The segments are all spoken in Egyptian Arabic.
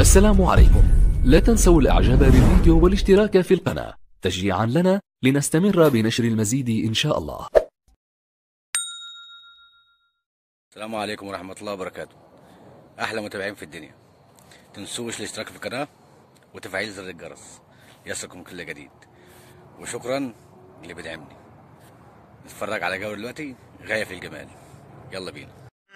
السلام عليكم لا تنسوا الاعجاب بالفيديو والاشتراك في القناة تشجيعا لنا لنستمر بنشر المزيد ان شاء الله السلام عليكم ورحمة الله وبركاته أحلى متابعين في الدنيا تنسوش الاشتراك في القناة وتفعيل زر الجرس يصلكم كل جديد وشكرا اللي بيدعمني نتفرج على جو دلوقتي غاية في الجمال يلا بينا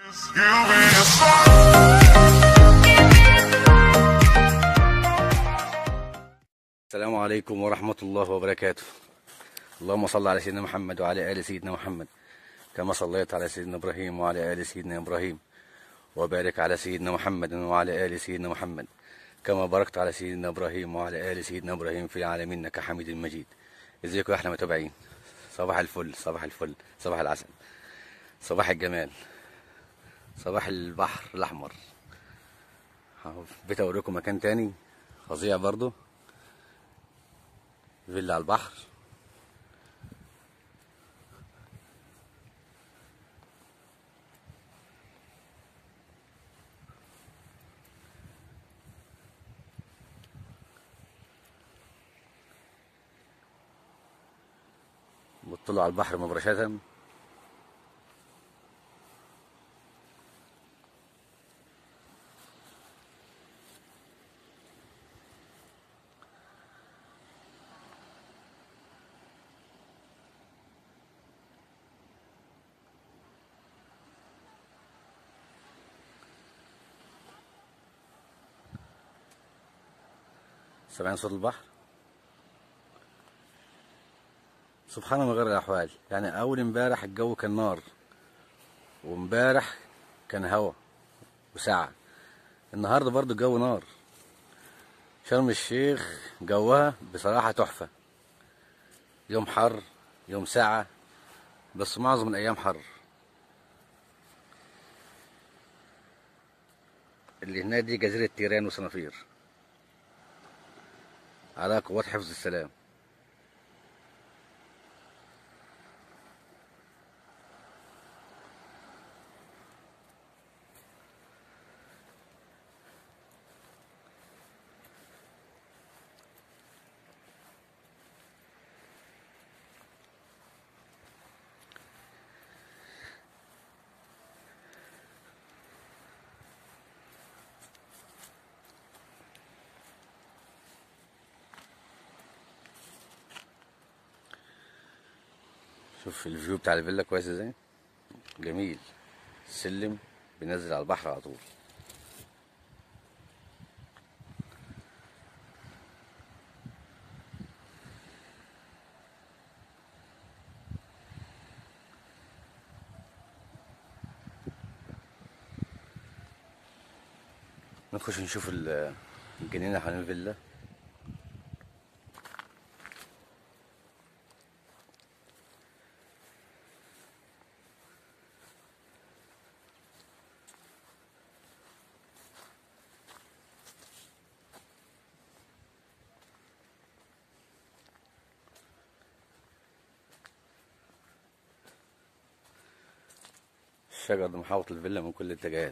السلام عليكم ورحمة الله وبركاته اللهم صل على سيدنا محمد وعلى آل سيدنا محمد كما صليت على سيدنا إبراهيم وعلى آل سيدنا إبراهيم وبارك على سيدنا محمد وعلى آل سيدنا محمد كما باركت على سيدنا إبراهيم وعلى آل سيدنا إبراهيم في العالمين إنك حميد مجيد ازيكم يا أحلى متابعين صباح الفل صباح الفل صباح العسل صباح الجمال صباح البحر الأحمر بيت أوريكم مكان تاني فظيع برضو فيلا على البحر بتطلع على البحر مباشرة سامعين صوت البحر سبحان الله غير الاحوال يعني اول امبارح الجو كان نار وامبارح كان هوا وساعة النهارده برضو الجو نار شرم الشيخ جوها بصراحة تحفة يوم حر يوم ساعة بس معظم الأيام حر اللي هناك دي جزيرة تيران وصنافير على قوات حفظ السلام شوف الفيو بتاع الفيلا كويس ازاي جميل سلم بينزل على البحر على طول نخش نشوف ال- الجنينة حوالين الفيلا الشجر ده محاوط الفيلا من كل الاتجاهات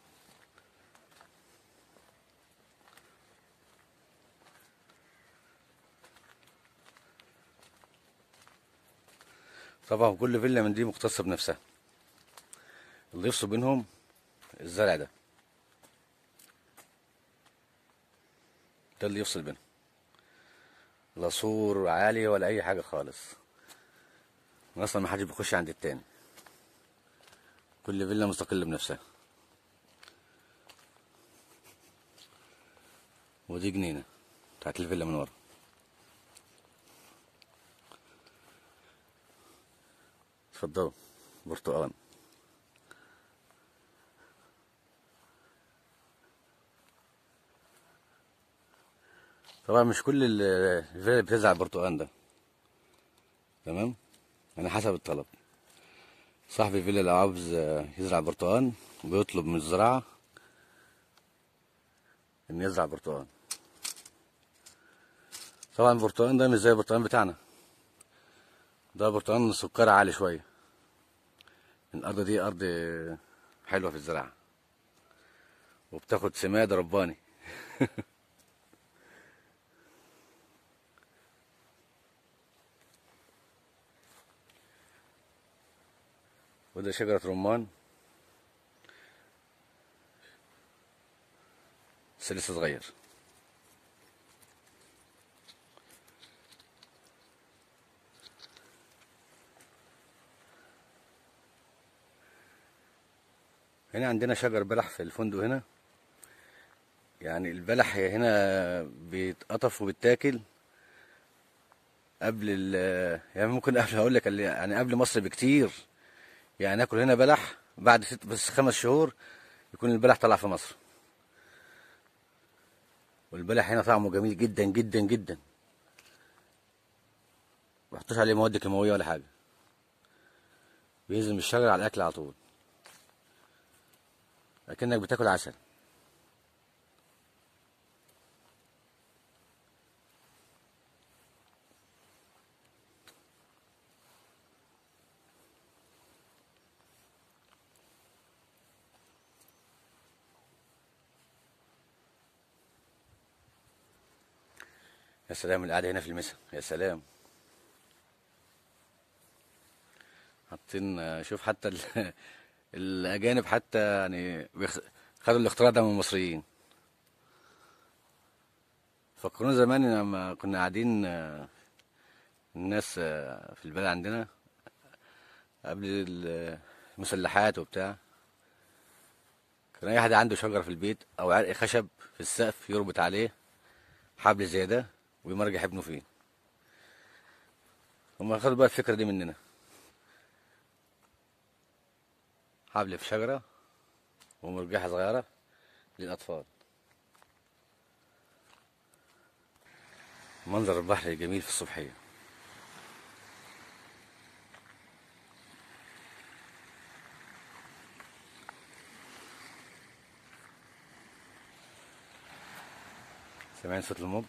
طبعا كل فيلا من دي مختصة بنفسها اللي يفصل بينهم الزرع ده ده اللي يفصل بينهم لا سور عالي ولا اي حاجة خالص اصلا ما حدش بيخش عند التاني كل فيلا مستقلة بنفسها ودي جنينة بتاعت الفيلا من ورا اتفضلوا برتقال طبعا مش كل ال- الفيلا بتزرع برتقال ده تمام يعني حسب الطلب صاحب الفيلا لو عاوز يزرع برتقال بيطلب من الزراعة إن يزرع برتقال طبعا البرتقال ده مش زي البرتقال بتاعنا ده برتقال سكر عالي شوية الأرض دي أرض حلوة في الزراعة وبتاخد سماد رباني وده شجرة رمان بس لسه صغير هنا عندنا شجر بلح في الفندق هنا يعني البلح هنا بيتقطف وبيتاكل قبل ال يعني ممكن قبل هقول لك يعني قبل مصر بكتير يعني ناكل هنا بلح بعد ست بس خمس شهور يكون البلح طلع في مصر والبلح هنا طعمه جميل جدا جدا جدا ما بحطوش عليه مواد كيماويه ولا حاجه بينزل من الشجر على الاكل على طول اكنك بتاكل عسل يا سلام القعدة هنا في المسا يا سلام حاطين شوف حتى ال- الأجانب حتى يعني بيخ- خدوا الاختراع ده من المصريين فكرونا زمان لما كنا قاعدين آه، الناس آه، في البلد عندنا قبل ال- المسلحات وبتاع كان أي حد عنده شجرة في البيت أو عرق خشب في السقف يربط عليه حبل زي ده ويمرجح ابنه فيه هما خدوا بقى الفكرة دي مننا حبل في شجرة ومرجحة صغيرة للأطفال منظر البحر جميل في الصبحية سامعين صوت الموج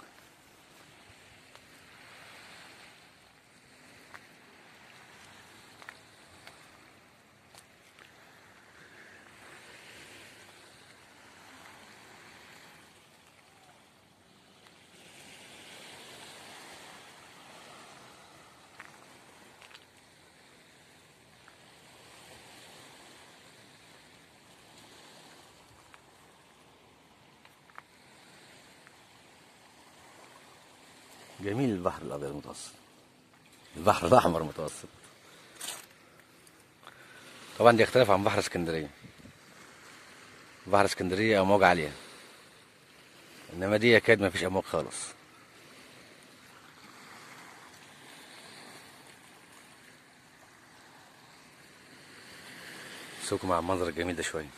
جميل البحر الأبيض المتوسط البحر الأحمر المتوسط طبعا دي يختلف عن بحر اسكندرية بحر اسكندرية أمواج عالية إنما دي يكاد ما فيش أمواج خالص سوق مع المنظر الجميل ده شوية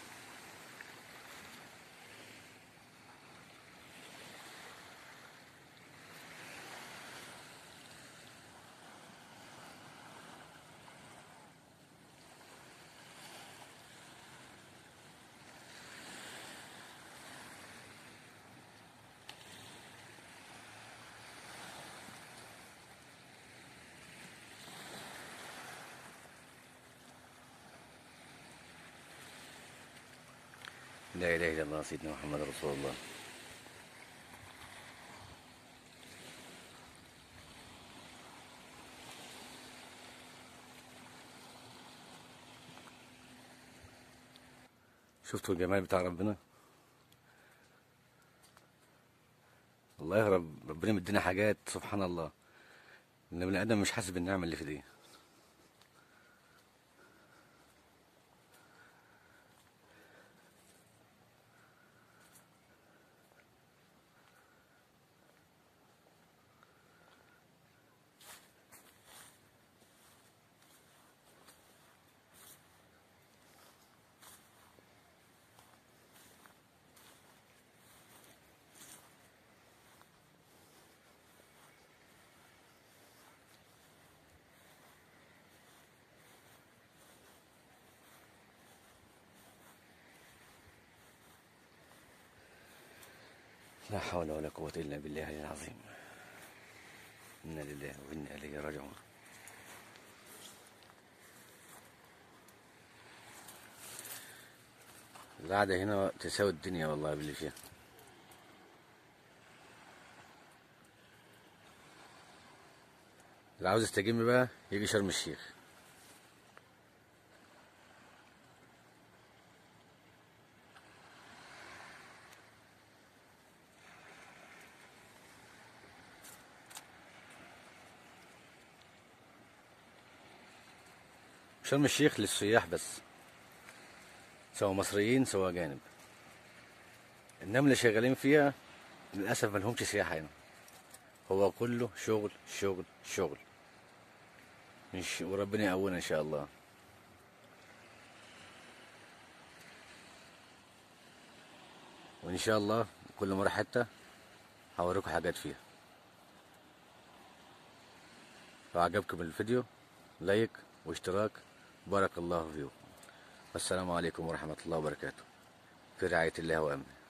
لا إله إلا الله سيدنا محمد رسول الله شفتوا الجمال بتاع ربنا الله يا رب ربنا مدينا حاجات سبحان الله ان البني ادم مش حاسس بالنعمه اللي في دي لا حول ولا قوة إلا بالله العظيم إنا لله وإنا إليه راجعون القعدة هنا تساوي الدنيا والله باللي فيها اللي عاوز يستجم بقى يجي شرم الشيخ شرم الشيخ للسياح بس سواء مصريين سواء أجانب إنما اللي شغالين فيها للأسف ملهمش سياحة هنا هو كله شغل شغل شغل مش وربنا يقوينا إن شاء الله وإن شاء الله كل مرة حتة هوريكم حاجات فيها لو عجبكم الفيديو لايك واشتراك بارك الله فيكم والسلام عليكم ورحمة الله وبركاته في رعاية الله وأمنه